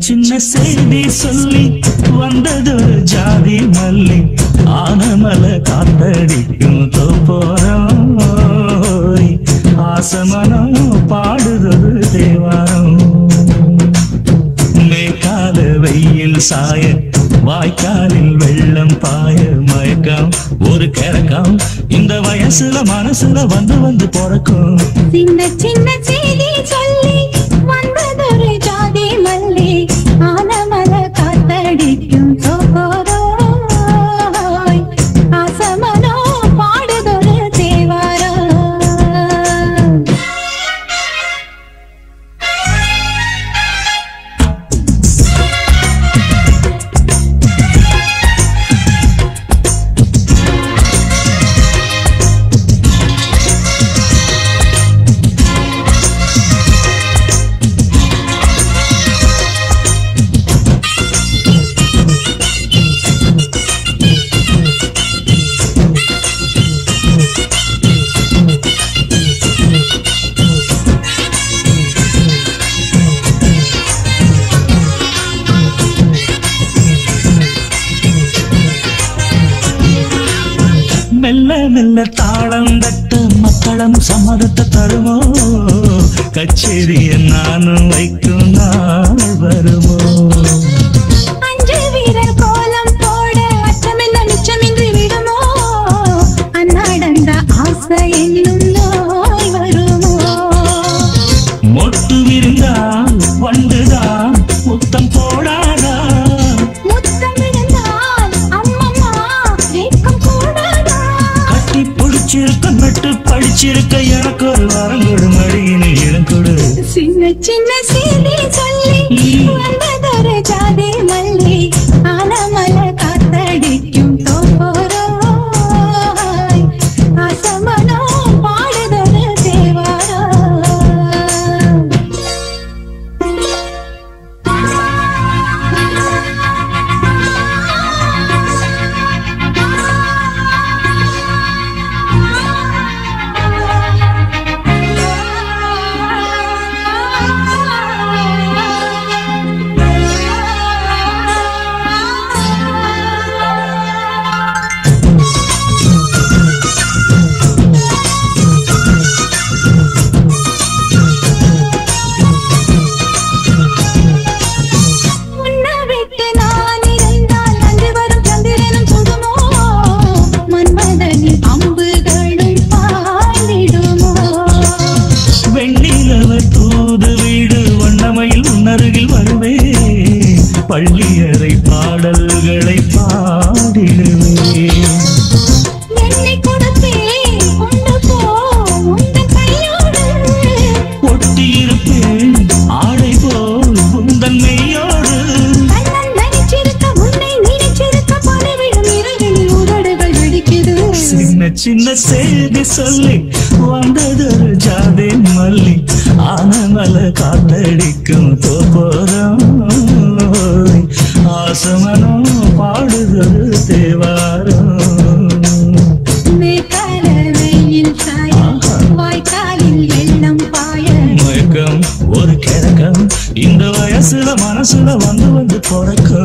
சின்ன செய்தி சொல்லி வந்ததொரு ஜாதி மல்லி ஆனமல காத்தடிக்கும் தோப்போரம் ஆசமனம் பாடுதொரு தேவாரம் மேற்கால வெயில் சாய வாய்க்காலில் வெள்ளம் பாய மயக்கம் ஒரு கிறக்கம் இந்த வயசுல மனசுல வந்து வந்து பிறக்கும் சின்ன சின்ன செய்தி சொல்லி வந்ததொரு ஜாதி மல்லி ஆனமல காத்தடிக்கும் சோரோய் ஆசமனோ பாடுதொரு தேவாரம் மெல்ல மெல்ல தாளம் தட்ட மக்களும் சம்மதத்தை தருமோ கச்சேரிய நானும் வைக்கும் நாள் வருமோ அஞ்சு வீரர் கோலம் போட அச்சமென்ன மிச்சமின்றி விடுமோ அன்னாடந்த ஆசை என்னும் நோய் வருமோ மொட்டு விருந்தால் வண்டுதான் முத்தம் போடாதா முத்தம் விழுந்தால் அம்மம்மா வெட்கம் கூடாதா கட்டி பிடிச்சிருக்க நட்டு படிச்சிருக்க எனக்கு ஒரு வரம் கொடு மடியினில் இடம் கொடு சின்ன சின்ன செய்தி சொல்லி வந்ததொரு ஜாதி மல்லி ஆனமல காத்தடிக்கும் தோப்போராய் ஆசமனோ பாடுதொரு தேவாரம் உன்னை விட்டு நான் இருந்தால் அன்று வரும் சந்திரனும் சுடுமோ மன்மதனின் அம்புகளும் பாய்ந்திடுமோ வெண்ணிலவ தூது வீடு வண்ணமையில் உன்னருகில் வருவே பள்ளியறை பாடல்களை பாடிடுவே என்னை கொடுத்தேன் கொண்டு போ உந்தன் கையோடு ஒட்டியிருப்பேன் ஆடை போல் உந்தன் மெய்யோடு கண்ணன் நனைச்சிருக்க உன்னை நினைச்சிருக்க பலவிடும் இரவில் உதடுகள் வெடிக்குது சின்ன சின்ன செய்தி சொல்லி வந்ததொரு ஜாதி மல்லி ஆனமல காத்தடிக்கும் தோப்போரம் ஆசமனம் பாடுதொரு தேவாரம் மேற்கால வெயில் சாய வாய்க்காலில் வெள்ளம் பாய மயக்கம் ஒரு கிழக்கம் இந்த வயசுல மனசுல வந்து வந்து பிறக்கும்